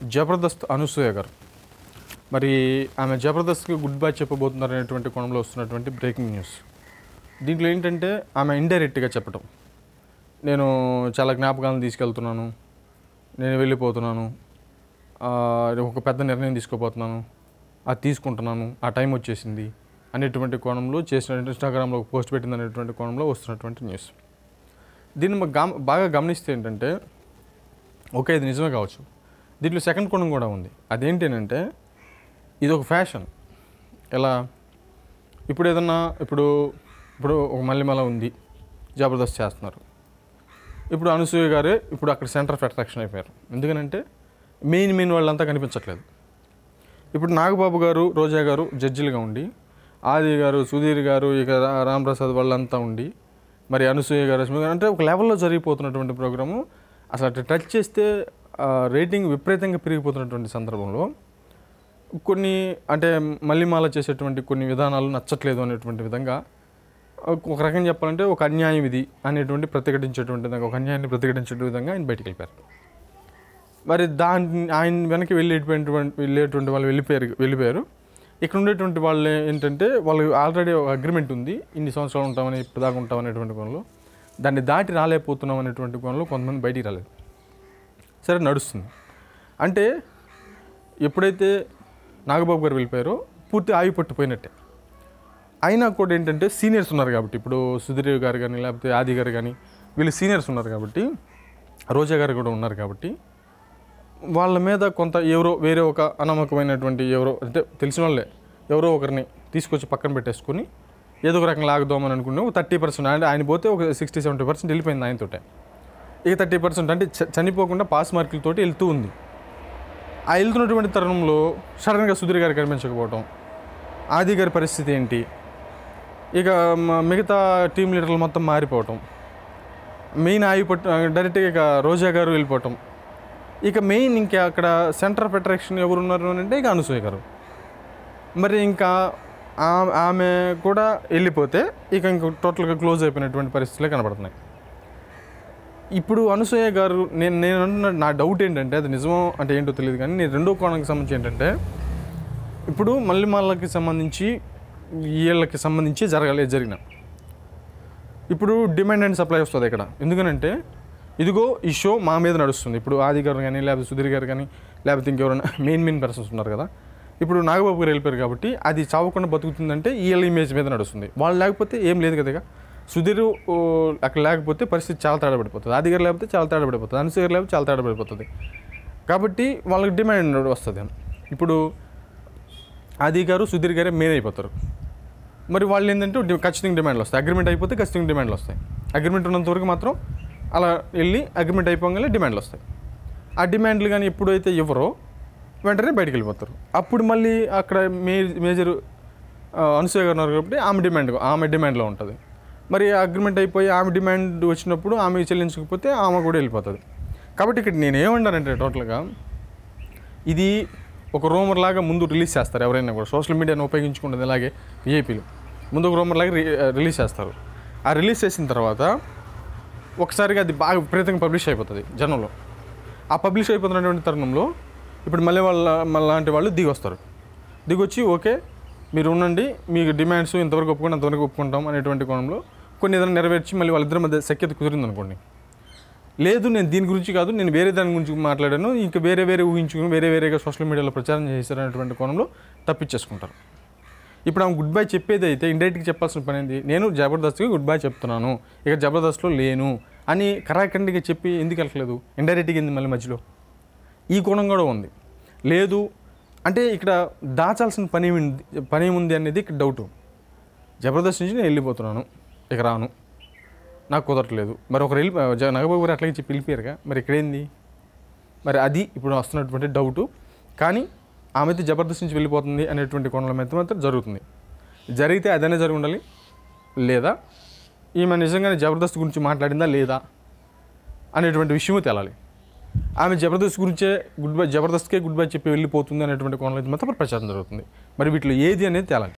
జబర్దస్త్ అనసూయ గారు మరి ఆమె జబర్దస్త్కి గుడ్ బై చెప్పబోతున్నారు అనేటువంటి కోణంలో వస్తున్నటువంటి బ్రేకింగ్ న్యూస్ దీంట్లో ఏంటంటే ఆమె ఇండైరెక్ట్గా చెప్పటం నేను చాలా జ్ఞాపకాలను తీసుకెళ్తున్నాను నేను వెళ్ళిపోతున్నాను ఆ, ఒక పెద్ద నిర్ణయం తీసుకోబోతున్నాను అది తీసుకుంటున్నాను ఆ టైం వచ్చేసింది అనేటువంటి కోణంలో చేసిన ఇన్స్టాగ్రామ్లో ఒక పోస్ట్ పెట్టింది అనేటువంటి కోణంలో వస్తున్నటువంటి న్యూస్ దీన్ని మా గమ బాగా గమనిస్తే ఏంటంటే ఓకే ఇది నిజమే కావచ్చు దీంట్లో సెకండ్ కోణం కూడా ఉంది అదేంటంటే ఇది ఒక ఫ్యాషన్ ఎలా ఇప్పుడు ఏదన్నా ఇప్పుడు ఇప్పుడు ఒక మల్లెమల ఉంది జబర్దస్త్ చేస్తున్నారు ఇప్పుడు అనసూయ గారే ఇప్పుడు అక్కడ సెంటర్ ఆఫ్ అట్రాక్షన్ అయిపోయారు ఎందుకనంటే మెయిన్ మెయిన్ వాళ్ళంతా కనిపించట్లేదు ఇప్పుడు నాగబాబు గారు రోజా గారు జడ్జిలుగా ఉండి ఆది గారు సుధీర్ గారు ఇక రా- రాంప్రసాద్ వాళ్ళంతా ఉండి మరి అనసూయ గారు రష్మి గారు అంటే ఒక లెవెల్లో జరిగిపోతున్నటువంటి ప్రోగ్రాము అసలు అట్లా టచ్ చేస్తే ఆ, రేటింగ్ విపరీతంగా పెరిగిపోతున్నటువంటి సందర్భంలో కొన్ని అంటే మల్లిమాల చేసేటువంటి కొన్ని విధానాలు నచ్చట్లేదు అనేటువంటి విధంగా ఒక రకంగా చెప్పాలంటే ఒక అన్యాయం ఇది అనేటువంటి ప్రతిఘటించేటువంటి విధంగా ఒక అన్యాయాన్ని ప్రతిఘటించే విధంగా ఆయన బయటికి వెళ్ళిపోయారు మరి దాన్ని ఆయన వెనక్కి వెళ్ళేటువంటి వెళ్ళేటువంటి వాళ్ళు వెళ్ళిపోయారు వెళ్ళిపోయారు ఇక్కడ ఉండేటువంటి వాళ్ళు ఏంటంటే వాళ్ళు ఆల్రెడీ ఒక అగ్రిమెంట్ ఉంది ఇన్ని సంవత్సరాలు ఉంటామని ఇప్పుడు దాకా ఉంటాం అనేటువంటి కోణంలో దాన్ని దాటి రాలేకపోతున్నాం అనేటువంటి కోణంలో కొంతమంది బయటికి రాలేదు సరే నడుస్తుంది అంటే ఎప్పుడైతే నాగబాబు గారు వెళ్ళిపోయారో పూర్తి ఆయువు పట్టిపోయినట్టే అయినా కూడా ఏంటంటే సీనియర్స్ ఉన్నారు కాబట్టి ఇప్పుడు సుధీర్ గారు కానీ లేకపోతే ఆది గారు కానీ వీళ్ళు సీనియర్స్ ఉన్నారు కాబట్టి రోజా గారు కూడా ఉన్నారు కాబట్టి వాళ్ళ మీద కొంత ఎవరో వేరే ఒక అనమ్మకమైనటువంటి ఎవరో అంటే తెలిసిన వాళ్ళే ఎవరో ఒకరిని తీసుకొచ్చి పక్కన పెట్టేసుకొని ఏదో ఒక రకంగా లాగుదామని అనుకునే ఒక థర్టీ పర్సెంట్ అంటే ఆయన పోతే ఒక సిక్స్టీ సెవెంటీ పర్సెంట్ వెళ్ళిపోయింది ఆయనతోటే ఇక థర్టీ పర్సెంట్ అంటే చ- చనిపోకుండా పాస్ మార్కులతోటి వెళ్తూ ఉంది ఆ వెళ్తున్నటువంటి తరుణంలో సడన్గా సుధీర్ గారు కనిపించకపోవటం ఆది గారి పరిస్థితి ఏంటి ఇక మ- మిగతా టీం లీడర్లు మొత్తం మారిపోవటం మెయిన్ ఆగిపట్టు డైరెక్ట్గా ఇక రోజా గారు వెళ్ళిపోవటం ఇక మెయిన్ ఇంకా అక్కడ సెంటర్ ఆఫ్ అట్రాక్షన్ ఎవరు ఉన్నారు అని అంటే ఇక అనసూయ గారు మరి ఇంకా ఆ- ఆమె కూడా వెళ్ళిపోతే ఇక ఇంక టోటల్గా క్లోజ్ అయిపోయినటువంటి పరిస్థితులే కనబడుతున్నాయి ఇప్పుడు అనసూయ గారు నేను నేను అంటున్న నా డౌట్ ఏంటంటే అది నిజమో అంటే ఏంటో తెలియదు కానీ నేను రెండో కోణానికి సంబంధించి ఏంటంటే ఇప్పుడు మల్లెమాలకి సంబంధించి వీళ్ళకి సంబంధించి జరగాలి జరిగిన ఇప్పుడు డిమాండ్ అండ్ సప్లై వస్తుంది ఇక్కడ ఎందుకనంటే ఇదిగో ఈ షో మా మీద నడుస్తుంది ఇప్పుడు ఆది గారు కానీ లేకపోతే సుధీర్ గారు కానీ లేకపోతే ఇంకెవరైనా మెయిన్ మెయిన్ పర్సన్స్ ఉన్నారు కదా ఇప్పుడు నాగబాబు గారు వెళ్ళిపోయారు కాబట్టి అది చావకుండా బతుకుతుందంటే వీళ్ళ ఇమేజ్ మీద నడుస్తుంది వాళ్ళు లేకపోతే ఏం లేదు కదా ఇక సుధీర్ ఓ, అక్కడ లేకపోతే పరిస్థితి చాలా తేడా పడిపోతుంది ఆది గారు లేకపోతే చాలా తేడా పడిపోతుంది అనసూయ గారు లేకపోతే చాలా తేడా పడిపోతుంది కాబట్టి వాళ్ళకి డిమాండ్ వస్తుంది ఇప్పుడు ఆది గారు సుధీర్ గారే మెయిన్ అయిపోతారు మరి వాళ్ళు ఏంటంటే డి- ఖచ్చితంగా డిమాండ్లు వస్తాయి అగ్రిమెంట్ అయిపోతే ఖచ్చితంగా డిమాండ్లు వస్తాయి అగ్రిమెంట్ ఉన్నంత వరకు మాత్రం అలా వెళ్ళి అగ్రిమెంట్ అయిపోగానే డిమాండ్లు వస్తాయి ఆ డిమాండ్లు కానీ ఎప్పుడైతే ఇవ్వరో వెంటనే బయటికి వెళ్ళిపోతారు అప్పుడు మళ్ళీ అక్కడ మే మేజర్ అనసూయ గారు ఉన్నారు కాబట్టి ఆమె డిమాండ్ ఆమె డిమాండ్లో ఉంటుంది మరి అగ్రిమెంట్ అయిపోయి ఆమె డిమాండ్ వచ్చినప్పుడు ఆమె చెల్లించకపోతే ఆమె కూడా వెళ్ళిపోతుంది కాబట్టి ఇక్కడ నేను ఏమన్నానంటే టోటల్గా ఇది ఒక రూమర్ లాగా ముందు రిలీజ్ చేస్తారు ఎవరైనా కూడా సోషల్ మీడియాను ఉపయోగించుకుంటుంది ఇలాగే విఐపీలు ముందు ఒక రూమర్ లాగా రి- రిలీజ్ చేస్తారు ఆ రిలీజ్ చేసిన తర్వాత ఒకసారిగా అది బాగా విపరీతంగా పబ్లిష్ అయిపోతుంది జనంలో ఆ పబ్లిష్ అయిపోతున్నటువంటి తరుణంలో ఇప్పుడు మళ్ళీ వాళ్ళ మళ్ళీ లాంటి వాళ్ళు దిగి వస్తారు దిగొచ్చి ఓకే మీరు ఉండండి మీకు డిమాండ్స్ ఇంతవరకు ఒప్పుకుంటే అంతవరకు ఒప్పుకుంటాం అనేటువంటి కోణంలో కొన్ని ఏదైనా నెరవేర్చి మళ్ళీ వాళ్ళిద్దరి మధ్య సఖ్యత కుదిరింది అనుకోండి లేదు నేను దీని గురించి కాదు నేను వేరే దాని గురించి మాట్లాడాను ఇంకా వేరే వేరే ఊహించుకుని వేరే వేరేగా సోషల్ మీడియాలో ప్రచారం చేశారనేటువంటి కోణంలో తప్పించేసుకుంటారు ఇప్పుడు ఆమె గుడ్ బై చెప్పేది అయితే ఇండైరెక్ట్గా చెప్పాల్సిన పని ఏంది నేను జబర్దస్త్కి గుడ్ బై చెప్తున్నాను ఇక జబర్దస్త్లో లేను అని కరాఖండిగా చెప్పి ఎందుకు వెళ్ళట్లేదు ఇండైరెక్ట్గా ఎందుకు మళ్ళీ మధ్యలో ఈ కోణం కూడా ఉంది లేదు అంటే ఇక్కడ దాచాల్సిన పని ఉంది పని ఉంది అనేది ఇక్కడ డౌట్ జబర్దస్త్ నుంచి నేను వెళ్ళిపోతున్నాను ఇక రాను నాకు కుదరట్లేదు మరి ఒకరు వెళ్ళి జ- నాగబాబు గారు అట్లాగే చెప్పి వెళ్ళిపోయారుగా మరి ఇక్కడేంది మరి అది ఇప్పుడు వస్తున్నటువంటి డౌటు కానీ ఆమె అయితే జబర్దస్త్ నుంచి వెళ్ళిపోతుంది అనేటువంటి కోణంలో అయితే మాత్రం జరుగుతుంది జరిగితే అదనే జరిగి ఉండాలి లేదా ఈమె నిజంగానే జబర్దస్త్ గురించి మాట్లాడిందా లేదా అనేటువంటి విషయము తేలాలి ఆమె జబర్దస్త్ గురించే గుడ్ బై జబర్దస్త్కే గుడ్ బై చెప్పి వెళ్ళిపోతుంది అనేటువంటి కోణంలో అయితే మాత్రం ప్రచారం జరుగుతుంది మరి వీటిలో ఏది అనేది తేలాలి